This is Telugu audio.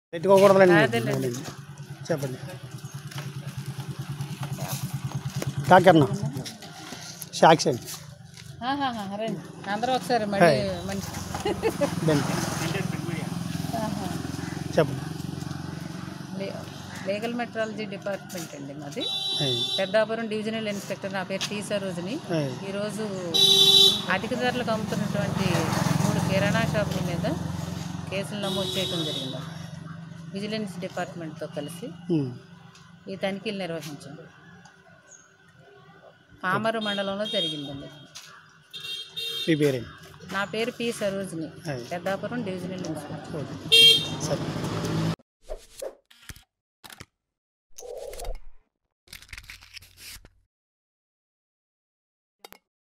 పెట్టుకోకూడదండి చెప్పండి కాకర్ణ సాక్షి అండి ఆహాహా, రండి అందరూ ఒకసారి మళ్ళీ మంచి బెంట్ ఆహా. చెప్పండి లే- లీగల్ మెట్రాలజీ డిపార్ట్మెంట్ అండి మాది అయ్యి. పెద్దాపురం డివిజనల్ ఇన్స్పెక్టర్ నా పేరు టీ సరోజిని అయ్యి. ఈరోజు అధిక ధరలకు అమ్ముతున్నటువంటి మూడు కిరాణా షాపుల మీద కేసులు నమోదు చేయడం జరిగింది విజిలెన్స్ డిపార్ట్మెంట్తో కలిసి ఉమ్. ఈ తనిఖీలు నిర్వహించాం పామరు మండలంలో జరిగిందండి మీ పేరేంటి నా పేరు పి సరోజిని అయ్యి. పెద్దాపురం డివిజనల్ ఇన్స్పెక్టర్ ఓకే సరే